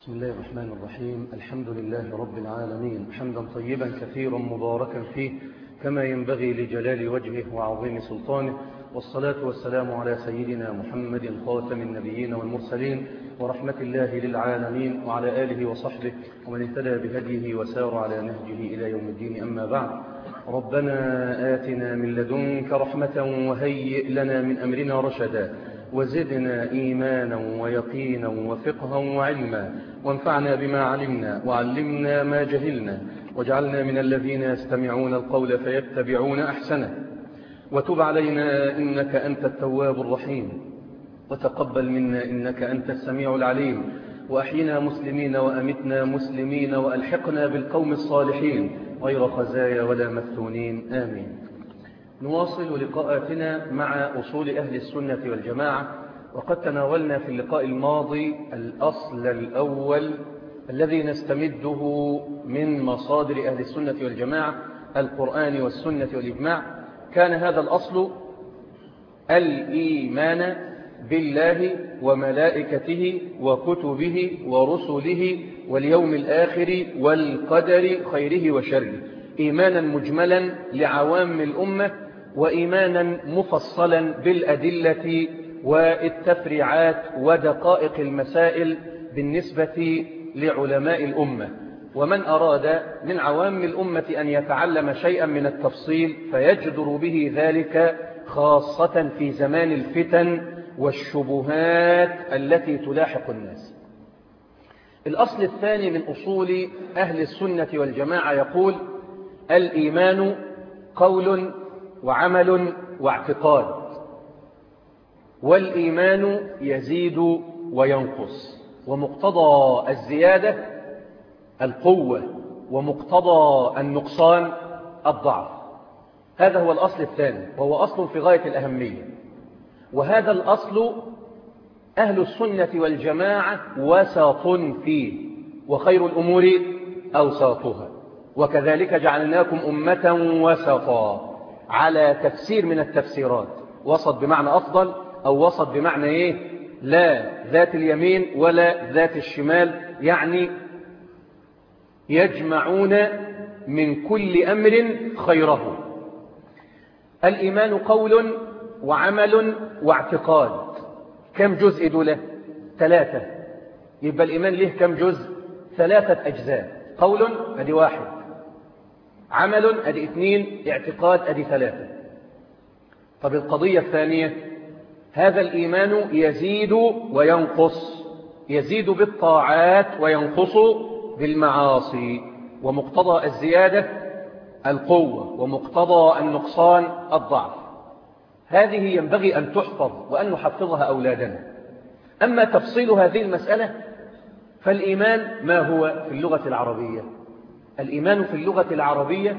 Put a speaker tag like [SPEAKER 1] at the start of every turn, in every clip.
[SPEAKER 1] بسم الله الرحمن الرحيم الحمد لله رب العالمين حمدا طيبا كثيرا مباركا فيه كما ينبغي لجلال وجهه وعظيم سلطانه والصلاة والسلام على سيدنا محمد خاتم النبيين والمرسلين ورحمة الله للعالمين وعلى آله وصحبه ومن اهتدى بهديه وسار على نهجه إلى يوم الدين أما بعد ربنا آتنا من لدنك رحمة وهيئ لنا من أمرنا رشدا وزدنا إيمانا ويقينا وفقها وعلما وانفعنا بما علمنا وعلمنا ما جهلنا واجعلنا من الذين يستمعون القول فيتبعون أحسنه وتب علينا إنك أنت التواب الرحيم وتقبل منا إنك أنت السميع العليم وأحينا مسلمين وأمتنا مسلمين وألحقنا بالقوم الصالحين غير خزايا ولا مفتونين آمين نواصل لقاءاتنا مع أصول أهل السنة والجماعة وقد تناولنا في اللقاء الماضي الأصل الأول الذي نستمده من مصادر أهل السنة والجماعة القرآن والسنة والإجماع كان هذا الأصل الإيمان بالله وملائكته وكتبه ورسله واليوم الآخر والقدر خيره وشره إيمانا مجملا لعوام الأمة وإيمانا مفصلا بالأدلة والتفريعات ودقائق المسائل بالنسبة لعلماء الأمة ومن أراد من عوام الأمة أن يتعلم شيئا من التفصيل فيجدر به ذلك خاصة في زمان الفتن والشبهات التي تلاحق الناس الأصل الثاني من أصول أهل السنة والجماعة يقول الإيمان قول وعمل واعتقاد والإيمان يزيد وينقص ومقتضى الزيادة القوة ومقتضى النقصان الضعف هذا هو الأصل الثاني وهو أصل في غاية الأهمية وهذا الأصل أهل السنة والجماعة وسط فيه وخير الأمور أوساطها وكذلك جعلناكم أمة وسطا على تفسير من التفسيرات وسط بمعنى أفضل أو وسط بمعنى إيه لا ذات اليمين ولا ذات الشمال يعني يجمعون من كل أمر خيره الإيمان قول وعمل واعتقاد كم جزء دولة ثلاثة يبقى الإيمان له كم جزء ثلاثة أجزاء قول أدي واحد عمل أدي اثنين اعتقاد أدي ثلاثة طب القضية الثانية هذا الإيمان يزيد وينقص يزيد بالطاعات وينقص بالمعاصي ومقتضى الزيادة القوة ومقتضى النقصان الضعف هذه ينبغي أن تحفظ وأن نحفظها أولادنا أما تفصيل هذه المسألة فالإيمان ما هو في اللغة العربية الإيمان في اللغة العربية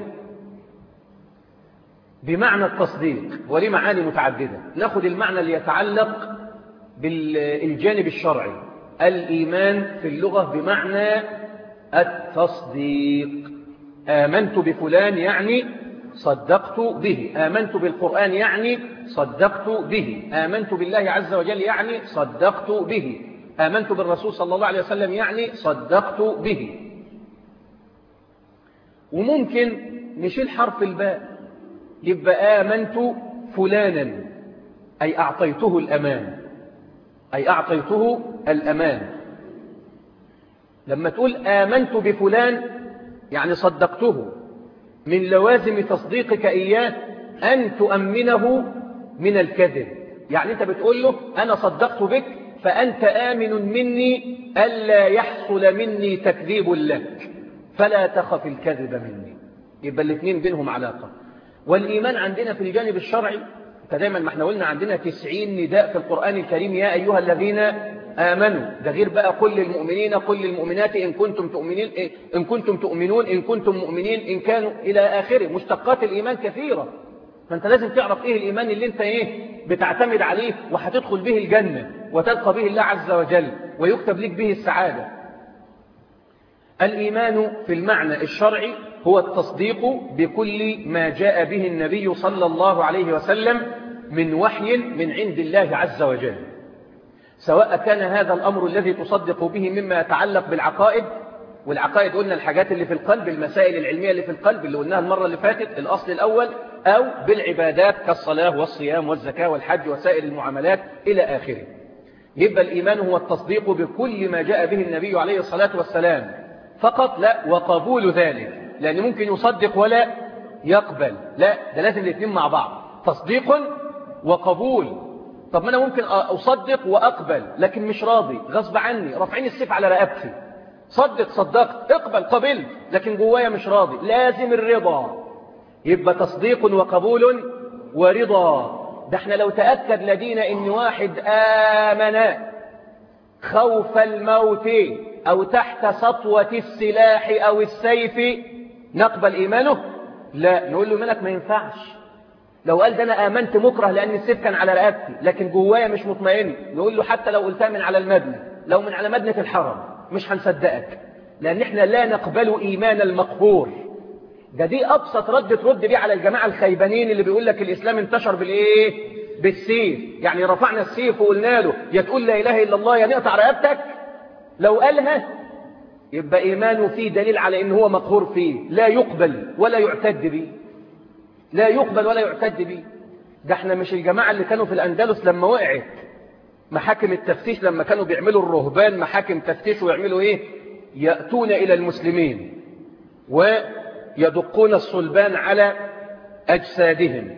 [SPEAKER 1] بمعنى التصديق وليه معاني متعددة نأخذ المعنى اللي يتعلق بالجانب الشرعي الإيمان في اللغة بمعنى التصديق آمنت بفلان يعني صدقت به آمنت بالقرآن يعني صدقت به آمنت بالله عز وجل يعني صدقت به آمنت بالرسول صلى الله عليه وسلم يعني صدقت به وممكن نشيل حرف الباء يبقى آمنت فلانا أي أعطيته الأمان أي أعطيته الأمان لما تقول آمنت بفلان يعني صدقته من لوازم تصديقك إياه أن تؤمنه من الكذب يعني أنت بتقول له أنا صدقت بك فأنت آمن مني ألا يحصل مني تكذيب لك فلا تخف الكذب مني يبقى الاثنين بينهم علاقة والإيمان عندنا في الجانب الشرعي دايما ما احنا قلنا عندنا تسعين نداء في القرآن الكريم يا أيها الذين آمنوا ده غير بقى كل المؤمنين كل المؤمنات إن كنتم تؤمنين إن كنتم تؤمنون إن كنتم مؤمنين إن كانوا إلى آخره مشتقات الإيمان كثيرة فأنت لازم تعرف إيه الإيمان اللي أنت إيه بتعتمد عليه وهتدخل به الجنة وتلقى به الله عز وجل ويكتب لك به السعادة الإيمان في المعنى الشرعي هو التصديق بكل ما جاء به النبي صلى الله عليه وسلم من وحي من عند الله عز وجل
[SPEAKER 2] سواء كان هذا الأمر الذي تصدق به مما يتعلق بالعقائد والعقائد قلنا الحاجات اللي في القلب المسائل العلمية اللي في القلب اللي قلناها المرة اللي فاتت الأصل الأول أو بالعبادات كالصلاة والصيام والزكاة والحج وسائر المعاملات إلى آخره يبقى الإيمان هو التصديق بكل ما جاء به النبي عليه الصلاة والسلام فقط لا وقبول ذلك لأن ممكن يصدق ولا يقبل لا ده لازم الاثنين مع بعض تصديق وقبول طب ما أنا ممكن أصدق وأقبل لكن مش راضي غصب عني رافعين السيف على رقبتي صدق صدقت اقبل قبل لكن جوايا مش راضي لازم الرضا يبقى تصديق وقبول ورضا ده احنا لو تأكد لدينا ان واحد آمن خوف الموت او تحت سطوة السلاح او السيف نقبل ايمانه لا نقول له منك ما ينفعش لو قال ده انا امنت مكره لان السيف كان على رقبتي لكن جوايا مش مطمئن نقول له حتى لو قلتها من على المبنى لو من على مبنى الحرم مش هنصدقك لان احنا لا نقبل ايمان المقهور ده دي ابسط رد ترد بيه على الجماعه الخيبانين اللي بيقول لك الاسلام انتشر بالايه بالسيف يعني رفعنا السيف وقلنا له يا تقول لا اله الا الله يا نقطع رقبتك لو قالها يبقى ايمانه فيه دليل على ان هو مقهور فيه لا يقبل ولا يعتد به لا يقبل ولا يعتد به ده احنا مش الجماعه اللي كانوا في الاندلس لما وقعت محاكم التفتيش لما كانوا بيعملوا الرهبان محاكم تفتيش ويعملوا ايه يأتون إلى المسلمين ويدقون الصلبان على أجسادهم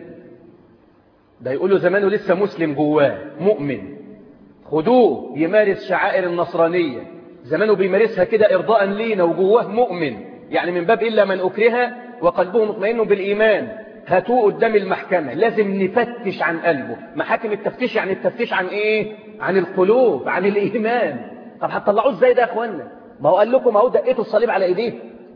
[SPEAKER 2] ده يقولوا زمانه لسه مسلم جواه مؤمن خدوه يمارس شعائر النصرانية زمانه بيمارسها كده إرضاء لينا وجواه مؤمن يعني من باب إلا من أكره وقلبه مطمئن بالإيمان هاتوه قدام المحكمة لازم نفتش عن قلبه محاكم التفتيش يعني التفتيش عن إيه عن القلوب عن الإيمان طب هتطلعوه ازاي ده يا أخوانا ما هو قال لكم اهو دقيتوا الصليب على ايديه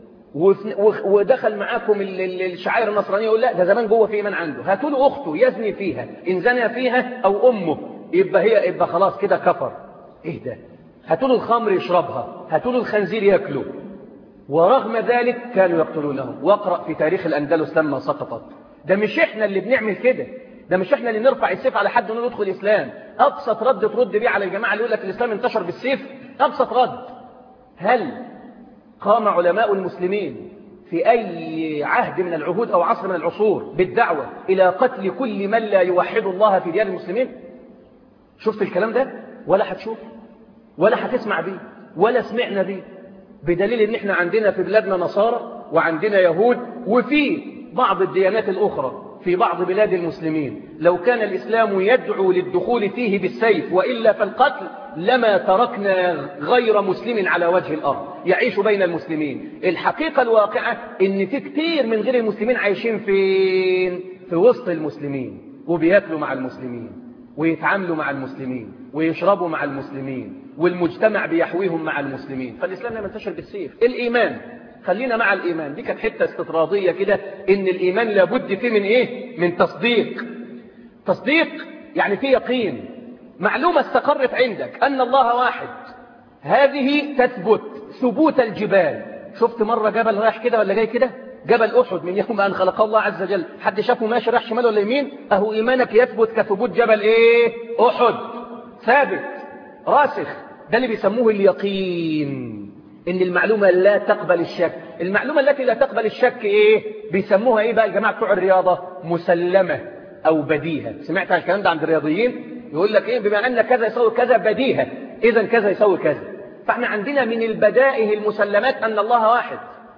[SPEAKER 2] ودخل معاكم الشعائر النصرانيه يقول لا ده زمان جوه في ايمان عنده هاتوا له اخته يزني فيها ان زنى فيها او امه يبقى هي يبقى خلاص كده كفر ايه ده هاتوا له الخمر يشربها هاتوا له الخنزير ياكله ورغم ذلك كانوا يقتلونه واقرا في تاريخ الاندلس لما سقطت ده مش احنا اللي بنعمل كده ده مش احنا اللي نرفع السيف على حد ونقول ندخل الاسلام ابسط رد ترد بيه على الجماعه اللي يقول لك الاسلام انتشر بالسيف ابسط رد هل قام علماء المسلمين في أي عهد من العهود أو عصر من العصور بالدعوة إلى قتل كل من لا يوحد الله في ديار المسلمين شفت الكلام ده ولا هتشوف ولا هتسمع بيه ولا سمعنا بيه بدليل ان احنا عندنا في بلادنا نصارى وعندنا يهود وفي بعض الديانات الأخرى في بعض بلاد المسلمين لو كان الإسلام يدعو للدخول فيه بالسيف وإلا فالقتل لما تركنا غير مسلم على وجه الأرض يعيش بين المسلمين الحقيقة الواقعة ان في كتير من غير المسلمين عايشين فين في وسط المسلمين وبياكلوا مع المسلمين ويتعاملوا مع المسلمين ويشربوا مع المسلمين والمجتمع بيحويهم مع المسلمين فالإسلام لم ينتشر بالسيف الإيمان خلينا مع الإيمان دي كانت حتة استطرادية كده إن الإيمان لابد فيه من إيه من تصديق تصديق يعني فيه يقين معلومة استقرت عندك أن الله واحد هذه تثبت ثبوت الجبال شفت مرة جبل رايح كده ولا جاي كده جبل أحد من يوم أن خلقه الله عز وجل حد شافه ماشي رايح شمال ولا يمين أهو إيمانك يثبت كثبوت جبل إيه أحد ثابت راسخ ده اللي بيسموه اليقين إن المعلومة لا تقبل الشك المعلومة التي لا تقبل الشك إيه بيسموها إيه بقى الجماعة بتوع الرياضة مسلمة أو بديهة سمعت الكلام ده عند الرياضيين يقول لك إيه بما أن كذا يسوي كذا بديهة إذا كذا يسوي كذا فاحنا عندنا من البدائه المسلمات أن الله واحد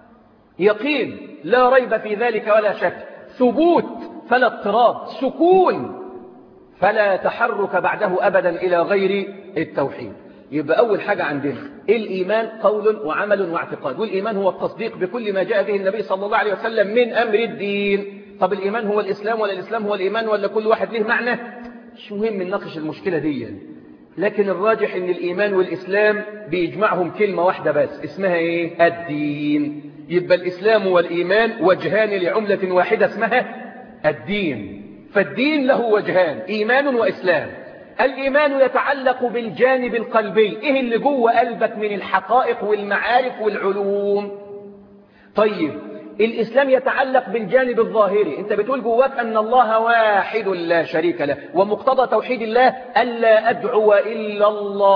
[SPEAKER 2] يقين لا ريب في ذلك ولا شك ثبوت فلا اضطراب سكون فلا تحرك بعده أبدا إلى غير التوحيد يبقى أول حاجة عندنا الإيمان قول وعمل واعتقاد والإيمان هو التصديق بكل ما جاء به النبي صلى الله عليه وسلم من أمر الدين طب الإيمان هو الإسلام ولا الإسلام هو الإيمان ولا كل واحد له معنى مش مهم نناقش المشكلة دي لكن الراجح ان الإيمان والإسلام بيجمعهم كلمة واحدة بس اسمها ايه الدين يبقى الإسلام والإيمان وجهان لعملة واحدة اسمها الدين فالدين له وجهان إيمان وإسلام الإيمان يتعلق بالجانب القلبي إيه اللي جوه قلبك من الحقائق والمعارف والعلوم طيب الإسلام يتعلق بالجانب الظاهري أنت بتقول جواك أن الله واحد لا شريك له ومقتضى توحيد الله ألا أدعو إلا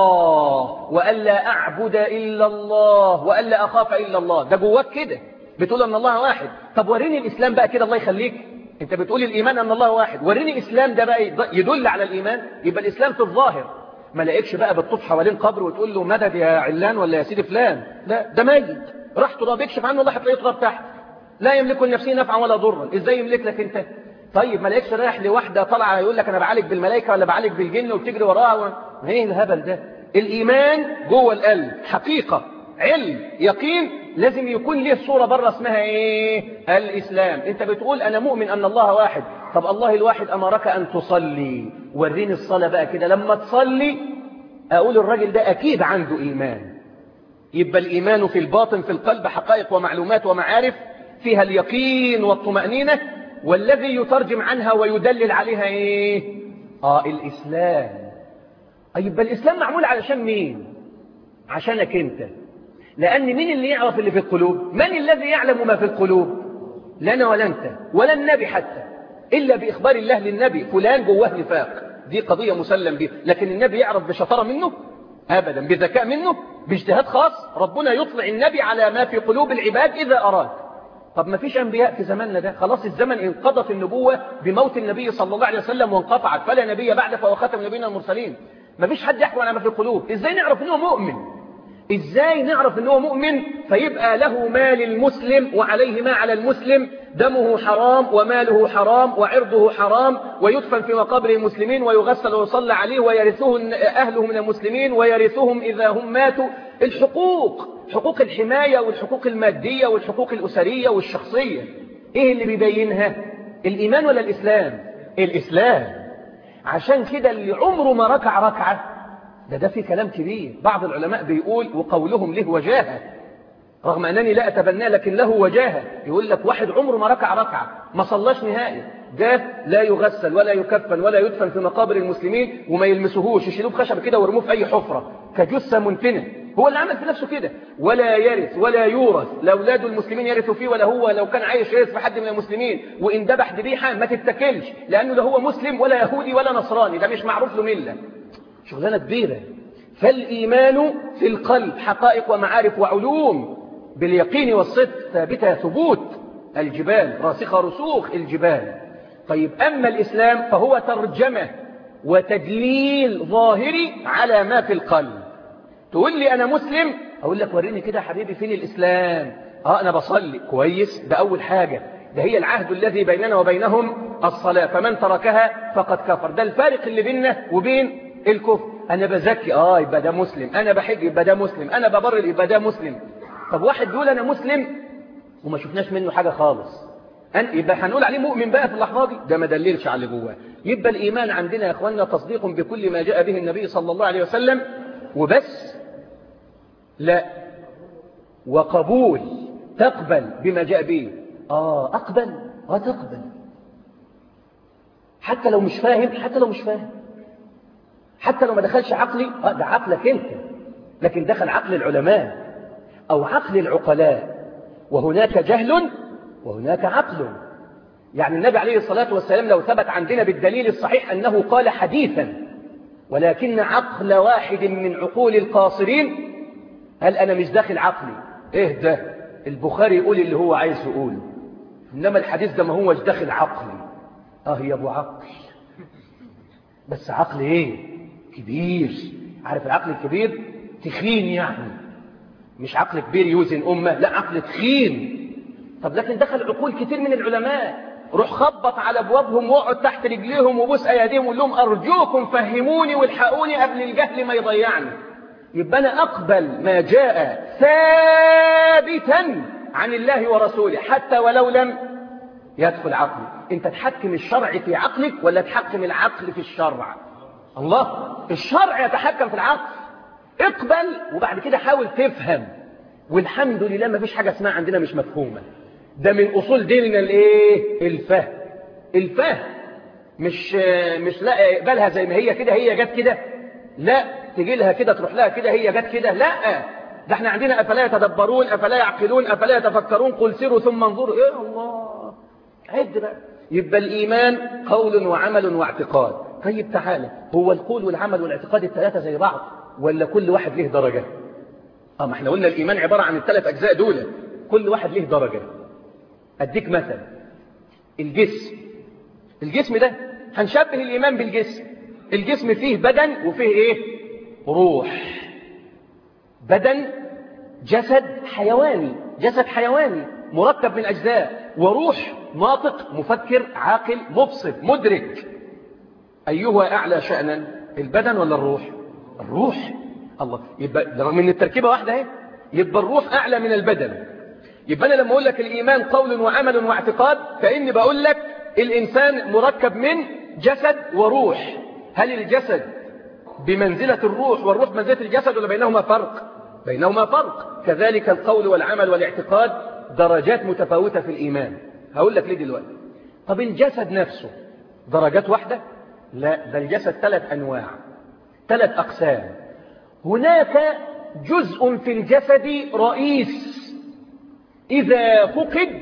[SPEAKER 2] الله وألا أعبد إلا الله وألا أخاف إلا الله ده جواك كده بتقول أن الله واحد طب وريني الإسلام بقى كده الله يخليك أنت بتقول الإيمان أن الله واحد وريني الإسلام ده بقى يدل على الإيمان يبقى الإسلام في الظاهر ما لاقيكش بقى بتطوف حوالين قبر وتقول له مدد يا علان ولا يا سيدي فلان لا ده ميت راح تراب يكشف عنه الله هتلاقيه تراب تحت لا يملك لنفسه نفعا ولا ضرا ازاي يملك لك انت طيب ما لاقيكش رايح لواحده طالعه يقول لك انا بعالج بالملائكه ولا بعالج بالجن وبتجري وراها و... ما ايه الهبل ده الايمان جوه القلب حقيقه علم يقين لازم يكون ليه صوره بره اسمها ايه الاسلام انت بتقول انا مؤمن ان الله واحد طب الله الواحد امرك ان تصلي وريني الصلاه بقى كده لما تصلي اقول الراجل ده اكيد عنده ايمان يبقى الإيمان في الباطن في القلب حقائق ومعلومات ومعارف فيها اليقين والطمأنينة والذي يترجم عنها ويدلل عليها إيه؟ آه الإسلام يبقى الإسلام معمول علشان مين؟ عشانك أنت لأن مين اللي يعرف اللي في القلوب؟ من الذي يعلم ما في القلوب؟ لنا ولا أنت ولا النبي حتى إلا بإخبار الله للنبي فلان جواه نفاق دي قضية مسلم بها لكن النبي يعرف بشطارة منه أبدا بذكاء منه باجتهاد خاص ربنا يطلع النبي على ما في قلوب العباد إذا أراد طب ما فيش أنبياء في زماننا ده خلاص الزمن انقضت النبوة بموت النبي صلى الله عليه وسلم وانقطعت فلا نبي بعد فهو ختم نبينا المرسلين ما فيش حد يحكم على ما في القلوب إزاي نعرف أنه مؤمن إزاي نعرف أنه مؤمن فيبقى له ما للمسلم وعليه ما على المسلم دمه حرام وماله حرام وعرضه حرام ويدفن في مقابر المسلمين ويغسل ويصلى عليه ويرثه أهله من المسلمين ويرثهم إذا هم ماتوا الحقوق حقوق الحماية والحقوق المادية والحقوق الأسرية والشخصية إيه اللي بيبينها الإيمان ولا الإسلام الإسلام عشان كده اللي عمره ما ركع ركعة ده ده في كلام كبير بعض العلماء بيقول وقولهم له وجاهة رغم أنني لا أتبناه لكن له وجاهة يقول لك واحد عمره ما ركع ركعة ما صلاش نهائي ده لا يغسل ولا يكفن ولا يدفن في مقابر المسلمين وما يلمسوهوش يشيلوه بخشب كده ويرموه في أي حفرة كجثة منتنة هو اللي عمل في نفسه كده ولا يرث ولا يورث لا أولاد المسلمين يرثوا فيه ولا هو لو كان عايش يرث في حد من المسلمين وإن ذبح ذبيحة ما تتكلش لأنه لا هو مسلم ولا يهودي ولا نصراني ده مش معروف له ملة شغلانة كبيرة فالإيمان في القلب حقائق ومعارف وعلوم باليقين والصدق ثابتة ثبوت الجبال راسخة رسوخ الجبال طيب أما الإسلام فهو ترجمة وتدليل ظاهري على ما في القلب تقول لي أنا مسلم أقول لك وريني كده حبيبي فين الإسلام آه أنا بصلي كويس ده أول حاجة ده هي العهد الذي بيننا وبينهم الصلاة فمن تركها فقد كفر ده الفارق اللي بيننا وبين الكفر أنا بزكي آه يبقى ده مسلم أنا بحج يبقى ده مسلم أنا ببرر يبقى ده مسلم طب واحد بيقول أنا مسلم وما شفناش منه حاجة خالص أن يبقى هنقول عليه مؤمن بقى في اللحظة دي ده ما دللش على اللي جواه يبقى الإيمان عندنا يا أخواننا تصديق بكل ما جاء به النبي صلى الله عليه وسلم وبس لا وقبول تقبل بما جاء به آه أقبل وتقبل حتى لو مش فاهم حتى لو مش فاهم حتى لو ما دخلش عقلي آه ده عقلك انت لكن دخل عقل العلماء أو عقل العقلاء وهناك جهل وهناك عقل يعني النبي عليه الصلاة والسلام لو ثبت عندنا بالدليل الصحيح أنه قال حديثا ولكن عقل واحد من عقول القاصرين هل أنا مش داخل عقلي إيه ده البخاري يقول اللي هو عايز يقوله إنما الحديث ده ما هوش داخل عقلي آه يا أبو عقل بس عقل إيه كبير عارف العقل الكبير تخين يعني مش عقل كبير يوزن أمة لا عقل تخين طب لكن دخل عقول كتير من العلماء روح خبط على ابوابهم واقعد تحت رجليهم وبوس ايديهم وقول لهم ارجوكم فهموني والحقوني قبل الجهل ما يضيعني يبقى انا اقبل ما جاء ثابتا عن الله ورسوله حتى ولو لم يدخل عقلي انت تحكم الشرع في عقلك ولا تحكم العقل في الشرع الله الشرع يتحكم في العقل اقبل وبعد كده حاول تفهم والحمد لله ما فيش حاجة اسمها عندنا مش مفهومة ده من أصول ديننا الايه الفهم الفهم مش مش لا اقبلها زي ما هي كده هي جت كده لا تجي لها كده تروح لها كده هي جت كده لا ده احنا عندنا أفلا يتدبرون أفلا يعقلون أفلا يتفكرون قل سيروا ثم انظروا إيه الله عد بقى يبقى الإيمان قول وعمل واعتقاد طيب تعالى هو القول والعمل والاعتقاد الثلاثة زي بعض ولا كل واحد له درجة اه ما احنا قلنا الإيمان عبارة عن الثلاث أجزاء دول كل واحد له درجة أديك مثل الجسم الجسم ده هنشبه الإيمان بالجسم الجسم فيه بدن وفيه إيه روح بدن جسد حيواني جسد حيواني مركب من أجزاء وروح ناطق مفكر عاقل مبصر مدرك أيها أعلى شأنا البدن ولا الروح الروح الله يبقى رغم ان التركيبة واحدة اهي يبقى الروح أعلى من البدن يبقى أنا لما أقول لك الإيمان قول وعمل واعتقاد كأني بقول لك الإنسان مركب من جسد وروح هل الجسد بمنزلة الروح والروح منزلة الجسد ولا بينهما فرق بينهما فرق كذلك القول والعمل والاعتقاد درجات متفاوتة في الإيمان هقول لك ليه دلوقتي طب الجسد نفسه درجات واحدة لا ده الجسد ثلاث أنواع ثلاث أقسام هناك جزء في الجسد رئيس إذا فقد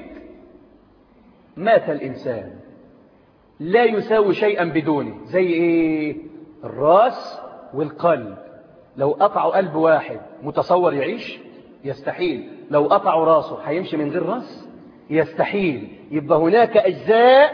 [SPEAKER 2] مات الإنسان لا يساوي شيئا بدونه زي إيه الراس والقلب لو قطعوا قلب واحد متصور يعيش يستحيل لو قطعوا راسه هيمشي من غير راس يستحيل يبقى هناك أجزاء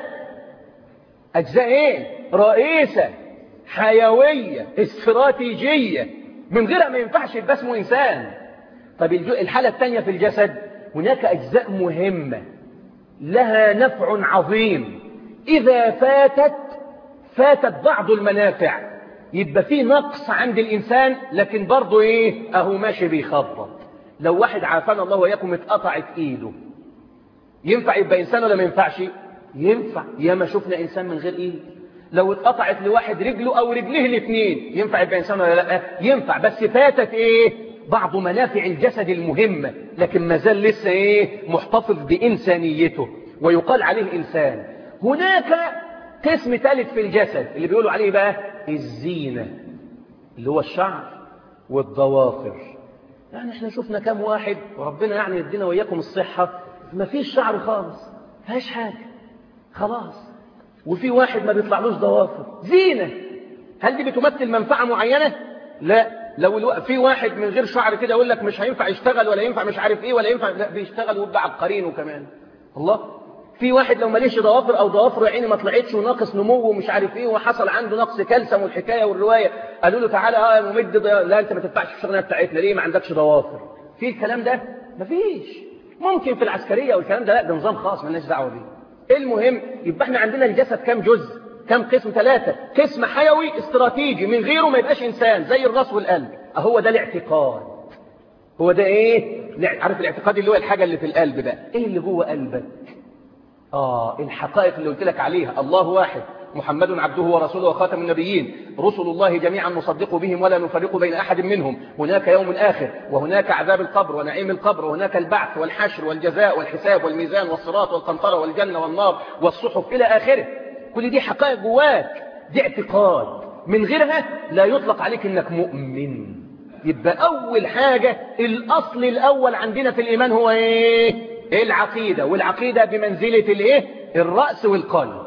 [SPEAKER 2] أجزاء إيه رئيسة حيوية استراتيجية من غيرها ما ينفعش يبقى اسمه إنسان طب الحالة الثانية في الجسد هناك أجزاء مهمة لها نفع عظيم إذا فاتت فاتت بعض المنافع يبقى في نقص عند الإنسان لكن برضه إيه أهو ماشي بيخبط لو واحد عافانا الله وياكم اتقطعت إيده ينفع يبقى إنسان ولا ما ينفعش ينفع يا ما شفنا إنسان من غير إيد لو اتقطعت لواحد رجله أو رجليه الاثنين ينفع يبقى إنسان ولا لا ينفع بس فاتت إيه بعض منافع الجسد المهمة لكن ما زال لسه إيه محتفظ بإنسانيته ويقال عليه إنسان هناك قسم ثالث في الجسد اللي بيقولوا عليه بقى الزينة اللي هو الشعر والضوافر يعني احنا شفنا كم واحد وربنا يعني يدينا وإياكم الصحة ما فيش شعر خالص فيهاش حاجة خلاص وفي واحد ما بيطلعلوش ضوافر زينة هل دي بتمثل منفعة معينة لا لو الو... في واحد من غير شعر كده يقول لك مش هينفع يشتغل ولا ينفع مش عارف ايه ولا ينفع لا بيشتغل ويبقى عبقرينه كمان الله في واحد لو ماليش ضوافر او ضوافره عيني ما طلعتش وناقص نمو ومش عارف ايه وحصل عنده نقص كالسيوم والحكايه والروايه قالوا له تعالى اه يا ممد ضي... لا انت ما تنفعش في الشغلانه بتاعتنا ليه ما عندكش ضوافر في الكلام ده مفيش ممكن في العسكريه والكلام ده لا ده نظام خاص مالناش دعوه بيه المهم يبقى احنا عندنا الجسد كام جزء كم قسم ثلاثة قسم حيوي استراتيجي من غيره ما يبقاش إنسان زي الراس والقلب أهو ده الاعتقاد هو ده إيه عارف الاعتقاد اللي هو الحاجة اللي في القلب ده إيه اللي جوه قلبك آه الحقائق اللي قلت لك عليها الله واحد محمد عبده ورسوله وخاتم النبيين رسل الله جميعا نصدق بهم ولا نفرق بين أحد منهم هناك يوم آخر وهناك عذاب القبر ونعيم القبر وهناك البعث والحشر والجزاء والحساب والميزان والصراط والقنطرة والجنة والنار والصحف إلى آخره كل دي حقائق جواك دي اعتقاد من غيرها لا يطلق عليك انك مؤمن يبقى اول حاجة الاصل الاول عندنا في الايمان هو ايه العقيدة والعقيدة بمنزلة الايه الرأس والقلب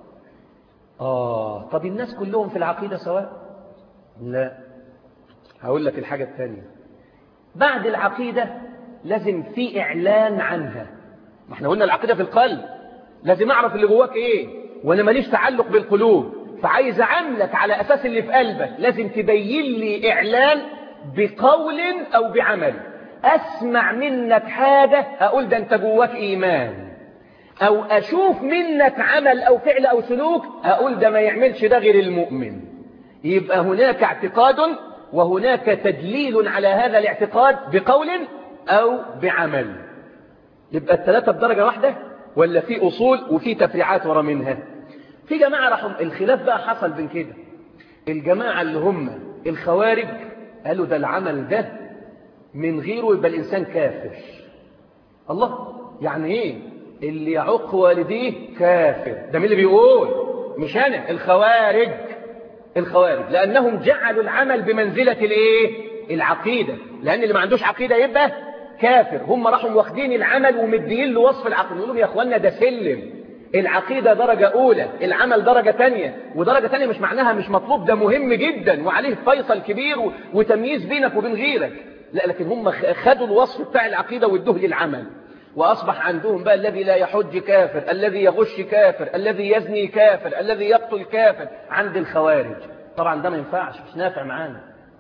[SPEAKER 2] اه طب الناس كلهم في العقيدة سواء لا هقول لك الحاجة الثانية بعد العقيدة لازم في اعلان عنها ما احنا قلنا العقيدة في القلب لازم اعرف اللي جواك ايه وانا ماليش تعلق بالقلوب فعايز اعاملك على اساس اللي في قلبك لازم تبين لي اعلان بقول او بعمل اسمع منك حاجة اقول ده انت جواك ايمان او اشوف منك عمل او فعل او سلوك اقول ده ما يعملش ده غير المؤمن يبقى هناك اعتقاد وهناك تدليل على هذا الاعتقاد بقول او بعمل يبقى الثلاثة بدرجة واحدة ولا في أصول وفي تفريعات ورا منها في جماعة راحوا الخلاف بقى حصل بين كده الجماعة اللي هم الخوارج قالوا ده العمل ده من غيره يبقى الإنسان كافر الله يعني ايه اللي يعق والديه كافر ده مين اللي بيقول مش أنا الخوارج الخوارج لأنهم جعلوا العمل بمنزلة الايه العقيدة لأن اللي ما عندوش عقيدة يبقى كافر هم راحوا واخدين العمل ومديين له وصف العقيدة يقولوا يا اخوانا ده سلم العقيدة درجة أولى العمل درجة تانية ودرجة تانية مش معناها مش مطلوب ده مهم جدا وعليه فيصل كبير وتمييز بينك وبين غيرك لا لكن هم خدوا الوصف بتاع العقيدة وادوه للعمل وأصبح عندهم بقى الذي لا يحج كافر الذي يغش كافر الذي يزني كافر الذي يقتل كافر عند الخوارج طبعا ده ما ينفعش مش نافع معانا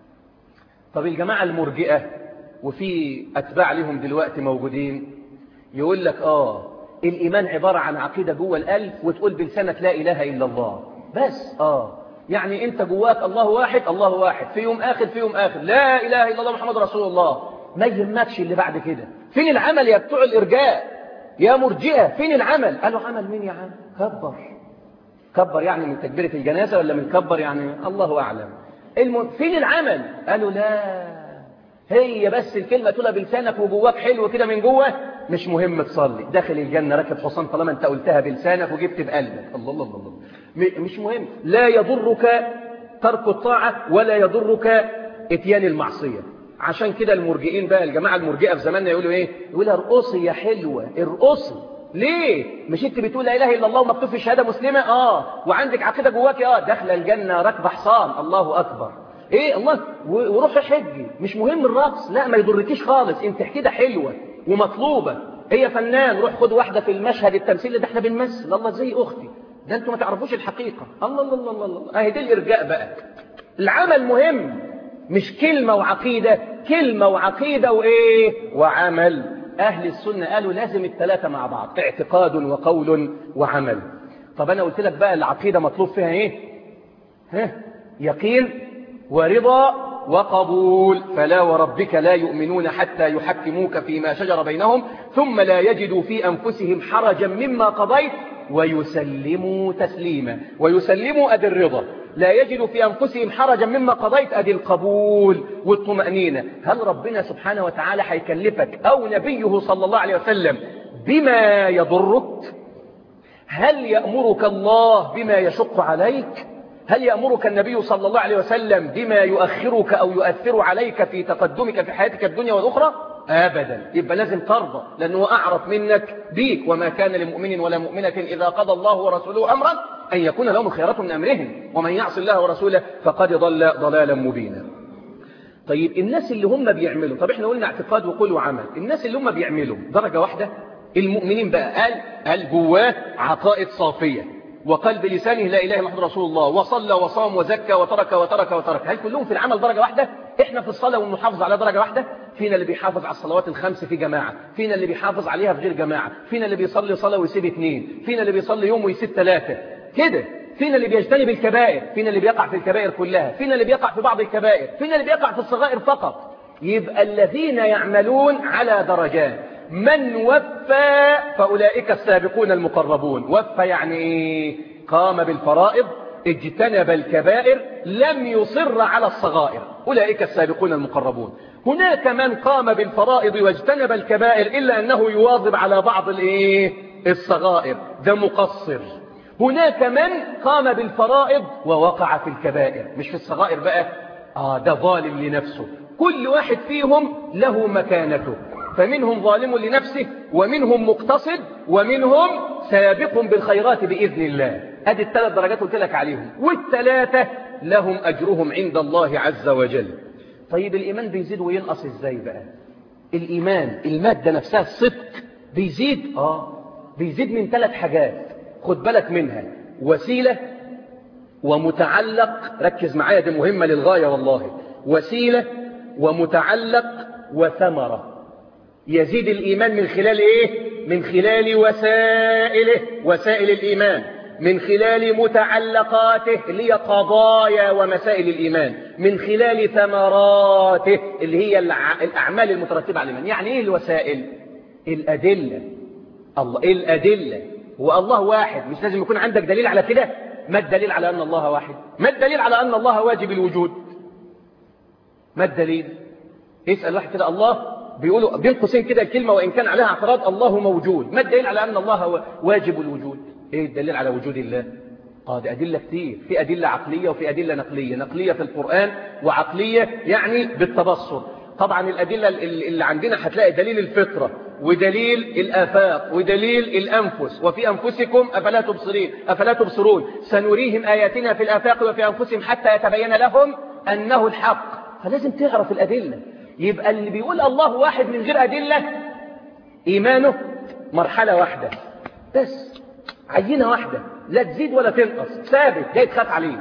[SPEAKER 2] طب الجماعة المرجئة وفي أتباع لهم دلوقتي موجودين يقول لك آه الإيمان عبارة عن عقيدة جوه القلب وتقول بلسانك لا إله إلا الله بس آه يعني أنت جواك الله واحد الله واحد في يوم آخر في يوم آخر لا إله إلا الله محمد رسول الله ما يهمكش اللي بعد كده فين العمل يا بتوع الإرجاء يا مرجئة فين العمل قالوا عمل مين يا عم كبر كبر يعني من تكبيرة الجنازة ولا من كبر يعني الله أعلم الم... فين العمل قالوا لا هي بس الكلمة تقولها بلسانك وجواك حلو كده من جوه مش مهم تصلي داخل الجنة راكب حصان طالما انت قلتها بلسانك وجبت بقلبك الله الله الله, الله. مش مهم لا يضرك ترك الطاعة ولا يضرك اتيان المعصية عشان كده المرجئين بقى الجماعة المرجئة في زماننا يقولوا ايه يقولوا ارقصي يا حلوة ارقصي ليه مش انت بتقول لا اله الا الله ومكتوب في الشهاده مسلمه اه وعندك عقيده جواك اه داخله الجنه راكبه حصان الله اكبر ايه الله وروح حجي مش مهم الرقص لا ما يضركيش خالص انت كده حلوه ومطلوبه هي فنان روح خد واحده في المشهد التمثيلي ده احنا بنمثل الله زي اختي ده انتوا ما تعرفوش الحقيقه الله الله الله الله اهي دي الارجاء بقى العمل مهم مش كلمه وعقيده كلمه وعقيده وايه وعمل أهل السنة قالوا لازم الثلاثة مع بعض اعتقاد وقول وعمل طب أنا قلت لك بقى العقيدة مطلوب فيها إيه ها يقين ورضا وقبول فلا وربك لا يؤمنون حتى يحكموك فيما شجر بينهم ثم لا يجدوا في أنفسهم حرجا مما قضيت ويسلموا تسليما ويسلموا أدي الرضا لا يجد في أنفسهم حرجا مما قضيت أدي القبول والطمأنينة هل ربنا سبحانه وتعالى هيكلفك أو نبيه صلى الله عليه وسلم بما يضرك هل يأمرك الله بما يشق عليك هل يأمرك النبي صلى الله عليه وسلم بما يؤخرك أو يؤثر عليك في تقدمك في حياتك الدنيا والأخرى أبدا يبقى لازم ترضى لأنه أعرف منك بيك وما كان لمؤمن ولا مؤمنة إذا قضى الله ورسوله أمرا أن يكون لهم خيرة من أمرهم ومن يعص الله ورسوله فقد ضل ضلالا مبينا طيب الناس اللي هم بيعملوا طب احنا قلنا اعتقاد وقول وعمل الناس اللي هم بيعملوا درجة واحدة المؤمنين بقى قال قال جواه عقائد صافية وقال بلسانه لا إله إلا محمد رسول الله وصلى وصام وزكى وترك وترك وترك هل كلهم في العمل درجة واحدة احنا في الصلاة والمحافظ على درجة واحدة فينا اللي بيحافظ على الصلوات الخمس في جماعة فينا اللي بيحافظ عليها في غير جماعة فينا اللي بيصلي صلاة ويسيب اثنين فينا اللي بيصلي يوم ويسيب ثلاثة كده فينا اللي بيجتنب الكبائر فينا اللي بيقع في الكبائر كلها فينا اللي بيقع في بعض الكبائر فينا اللي بيقع في الصغائر فقط يبقى الذين يعملون على درجات من وفى فأولئك السابقون المقربون وفى يعني ايه قام بالفرائض اجتنب الكبائر لم يصر على الصغائر أولئك السابقون المقربون هناك من قام بالفرائض واجتنب الكبائر إلا أنه يواظب على بعض الايه الصغائر ده مقصر هناك من قام بالفرائض ووقع في الكبائر مش في الصغائر بقى آه ده ظالم لنفسه كل واحد فيهم له مكانته فمنهم ظالم لنفسه ومنهم مقتصد ومنهم سابق بالخيرات بإذن الله ادي الثلاث درجات قلت لك عليهم والثلاثة لهم أجرهم عند الله عز وجل طيب الإيمان بيزيد وينقص إزاي بقى الإيمان المادة نفسها الصدق بيزيد آه بيزيد من ثلاث حاجات خد بالك منها وسيلة ومتعلق ركز معايا دي مهمة للغاية والله وسيلة ومتعلق وثمرة يزيد الإيمان من خلال إيه؟ من خلال وسائله وسائل الإيمان من خلال متعلقاته اللي هي قضايا ومسائل الإيمان من خلال ثمراته اللي هي الأعمال المترتبة على الإيمان يعني إيه الوسائل؟ الأدلة الله إيه الأدلة هو الله واحد مش لازم يكون عندك دليل على كده ما الدليل على أن الله واحد ما الدليل على أن الله واجب الوجود ما الدليل اسأل واحد كده الله بيقولوا بين قوسين كده الكلمة وإن كان عليها اعتراض الله موجود ما الدليل على أن الله واجب الوجود إيه الدليل على وجود الله اه دي أدلة كتير في أدلة عقلية وفي أدلة نقلية نقلية في القرآن وعقلية يعني بالتبصر طبعا الأدلة اللي عندنا هتلاقي دليل الفطرة ودليل الآفاق ودليل الأنفس وفي أنفسكم أفلا تبصرين أفلا تبصرون سنريهم آياتنا في الآفاق وفي أنفسهم حتى يتبين لهم أنه الحق فلازم تعرف الأدلة يبقى اللي بيقول الله واحد من غير أدلة إيمانه مرحلة واحدة بس عينة واحدة لا تزيد ولا تنقص ثابت ده يتخاف عليه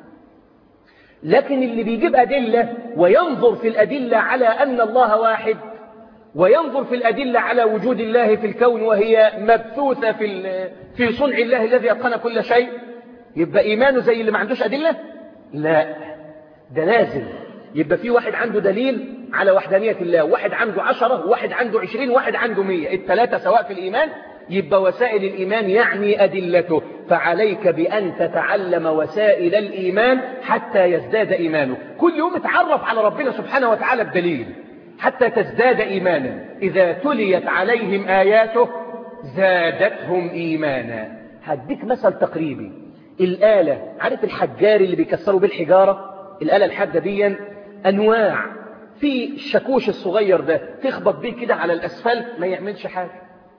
[SPEAKER 2] لكن اللي بيجيب أدلة وينظر في الأدلة على أن الله واحد وينظر في الأدلة على وجود الله في الكون وهي مبثوثة في في صنع الله الذي أتقن كل شيء يبقى إيمانه زي اللي ما عندوش أدلة لا ده لازم يبقى في واحد عنده دليل على وحدانية الله واحد عنده عشرة واحد عنده عشرين واحد عنده مية الثلاثة سواء في الإيمان يبقى وسائل الإيمان يعني أدلته فعليك بأن تتعلم وسائل الإيمان حتى يزداد إيمانك كل يوم اتعرف على ربنا سبحانه وتعالى بدليل حتى تزداد إيمانا إذا تليت عليهم آياته زادتهم إيمانا هديك مثل تقريبي الآلة عارف الحجار اللي بيكسروا بالحجارة الآلة الحادة دي أنواع في الشاكوش الصغير ده تخبط بيه كده على الأسفلت ما يعملش حاجة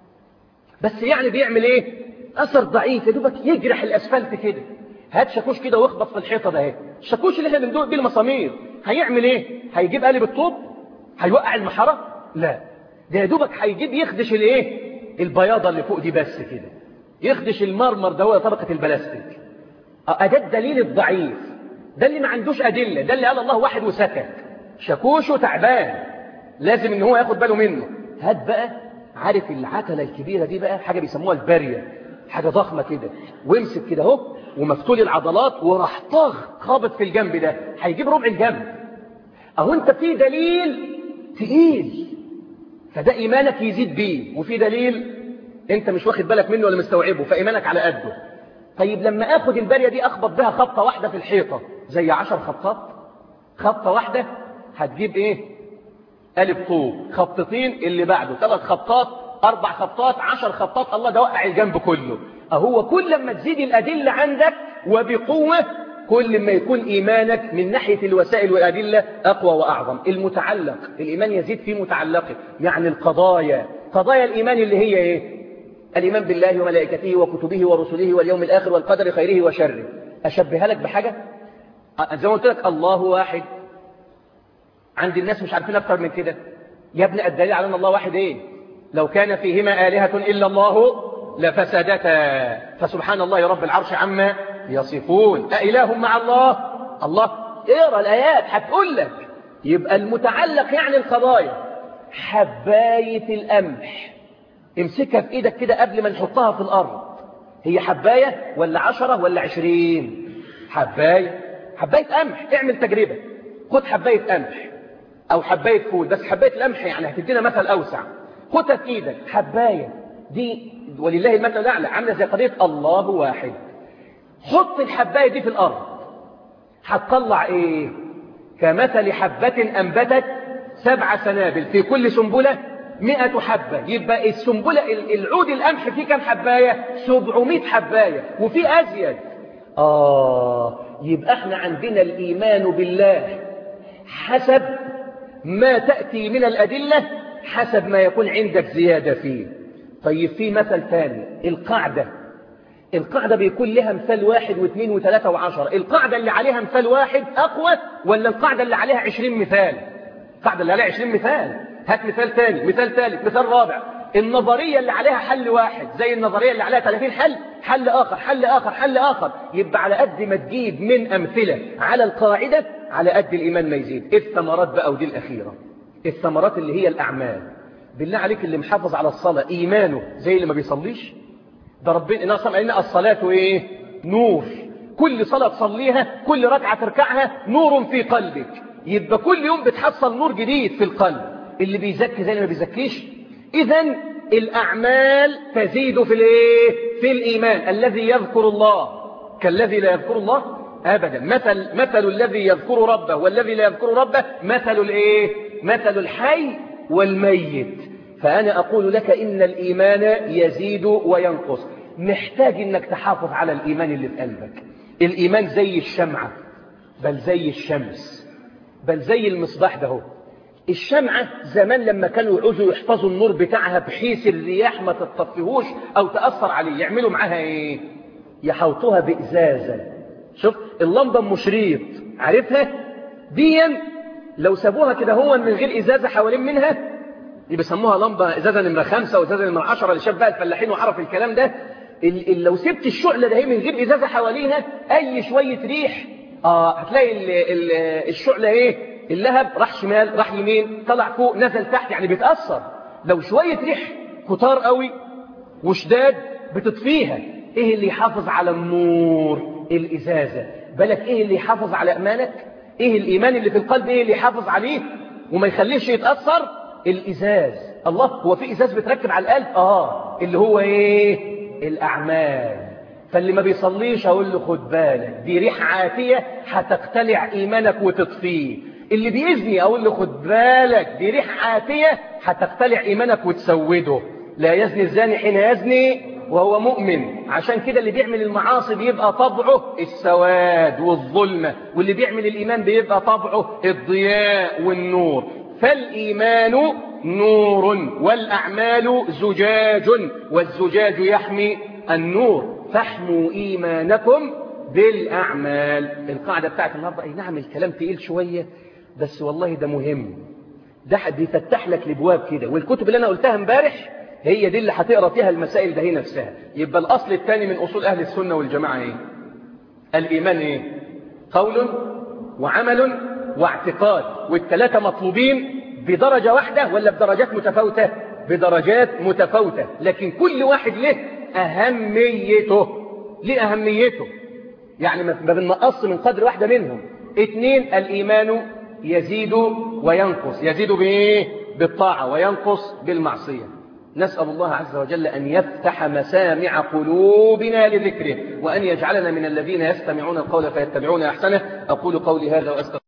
[SPEAKER 2] بس يعني بيعمل ايه اثر ضعيف يا دوبك يجرح الاسفلت كده هات شاكوش كده واخبط في الحيطه ده اهي الشاكوش اللي احنا بندوق بيه المسامير هيعمل ايه هيجيب قالب الطوب هيوقع المحاره لا ده يا دوبك هيجيب يخدش الايه البياضه اللي فوق دي بس كده يخدش المرمر ده هو طبقه البلاستيك ده الدليل الضعيف ده اللي ما عندوش ادله ده اللي قال الله واحد وسكت شاكوشه تعبان لازم ان هو ياخد باله منه هات بقى عارف العتلة الكبيرة دي بقى حاجة بيسموها البارية حاجة ضخمة كده وامسك كده اهو ومفتول العضلات وراح طخ خابط في الجنب ده هيجيب ربع الجنب اهو انت في دليل تقيل فده ايمانك يزيد بيه وفي دليل انت مش واخد بالك منه ولا مستوعبه فايمانك على قده طيب لما اخد البارية دي اخبط بها خبطة واحدة في الحيطة زي عشر خبطات خبطة واحدة هتجيب ايه قالب طوب خبطتين اللي بعده ثلاث خبطات أربع خبطات عشر خبطات الله ده وقع الجنب كله أهو كل ما تزيد الأدلة عندك وبقوة كل ما يكون إيمانك من ناحية الوسائل والأدلة أقوى وأعظم المتعلق الإيمان يزيد في متعلقه يعني القضايا قضايا الإيمان اللي هي إيه الإيمان بالله وملائكته وكتبه ورسله واليوم الآخر والقدر خيره وشره أشبهها لك بحاجة زي ما قلت لك الله واحد عند الناس مش عارفين أكتر من كده يا ابن الدليل على أن الله واحد إيه لو كان فيهما آلهة إلا الله لفسدتا فسبحان الله رب العرش عما يصفون أإله مع الله الله اقرأ الآيات هتقول لك يبقى المتعلق يعني القضايا حباية القمح امسكها في ايدك كده قبل ما نحطها في الأرض هي حباية ولا عشرة ولا عشرين حباية حباية قمح اعمل تجربة خد حباية قمح او حباية فول بس حباية القمح يعني هتدينا مثل اوسع خدها في ايدك حباية دي ولله المثل الاعلى عامله زي قضيه الله واحد حط الحبايه دي في الارض هتطلع ايه كمثل حبه انبتت سبع سنابل في كل سنبله مئة حبة يبقى السنبلة العود القمح فيه كم حباية سبعمائة حباية وفي أزيد آه يبقى احنا عندنا الإيمان بالله حسب ما تأتي من الأدلة حسب ما يكون عندك زيادة فيه طيب في مثل ثاني القاعدة القاعدة بيكون لها مثال واحد واثنين وثلاثة وعشرة القاعدة اللي عليها مثال واحد أقوى ولا القاعدة اللي عليها عشرين مثال القاعدة اللي عليها عشرين مثال هات مثال ثاني مثال ثالث مثال رابع النظرية اللي عليها حل واحد زي النظرية اللي عليها 30 حل حل آخر حل آخر حل آخر يبقى على قد ما تجيب من أمثلة على القاعدة على قد الإيمان ما يزيد الثمرات بقى ودي الأخيرة الثمرات اللي هي الأعمال بالله عليك اللي محافظ على الصلاة إيمانه زي اللي ما بيصليش ده ربنا إنها صلى لنا الصلاة إيه نور كل صلاة تصليها كل ركعة تركعها نور في قلبك يبقى كل يوم بتحصل نور جديد في القلب اللي بيزكي زي اللي ما بيزكيش إذا الأعمال تزيد في الايه في الإيمان الذي يذكر الله كالذي لا يذكر الله أبدا مثل مثل الذي يذكر ربه والذي لا يذكر ربه مثل الايه مثل الحي والميت فأنا أقول لك إن الإيمان يزيد وينقص محتاج انك تحافظ على الايمان اللي في قلبك الايمان زي الشمعة بل زي الشمس بل زي المصباح ده هو الشمعة زمان لما كانوا يعوزوا يحفظوا النور بتاعها بحيث الرياح ما تطفيهوش او تأثر عليه يعملوا معاها ايه يحوطوها بإزازة شوف اللمبة ام شريط عارفها ديا لو سابوها كده هو من غير إزازة حوالين منها دي بيسموها لمبة إزازة نمرة خمسة وإزازة نمرة عشرة اللي شاف بقى الفلاحين وعرف الكلام ده ال ال لو سبت الشعلة ده هي من غير إزازة حواليها أي شوية ريح آه هتلاقي ال ال الشعلة إيه اللهب راح شمال راح يمين طلع فوق نزل تحت يعني بيتأثر لو شوية ريح كتار قوي وشداد بتطفيها إيه اللي يحافظ على النور الإزازة بالك إيه اللي يحافظ على أمانك إيه الإيمان اللي في القلب إيه اللي يحافظ عليه وما يخليش يتأثر الإزاز الله هو في إزاز بتركب على القلب آه اللي هو إيه الأعمال فاللي ما بيصليش أقول له خد بالك دي ريح عاتية هتقتلع إيمانك وتطفيه اللي بيزني أقول له خد بالك دي ريح عاتية هتقتلع إيمانك وتسوده لا يزني الزاني حين يزني وهو مؤمن عشان كده اللي بيعمل المعاصي بيبقى طبعه السواد والظلمة واللي بيعمل الإيمان بيبقى طبعه الضياء والنور فالإيمان نور والأعمال زجاج والزجاج يحمي النور فاحموا إيمانكم بالأعمال القاعدة بتاعت النهاردة أي نعم الكلام تقيل شوية بس والله ده مهم ده بيفتح لك الابواب كده والكتب اللي أنا قلتها امبارح هي دي اللي هتقرا فيها المسائل ده هي نفسها يبقى الأصل الثاني من أصول أهل السنة والجماعة إيه الإيمان إيه قول وعمل واعتقاد والثلاثة مطلوبين بدرجة واحدة ولا بدرجات متفاوتة بدرجات متفاوتة لكن كل واحد له أهميته ليه أهميته يعني ما بنقص من قدر واحدة منهم اثنين الإيمان يزيد وينقص يزيد بإيه بالطاعة وينقص بالمعصية نسأل الله عز وجل أن يفتح مسامع قلوبنا لذكره وأن يجعلنا من الذين يستمعون القول فيتبعون أحسنه أقول قولي هذا وأستغفر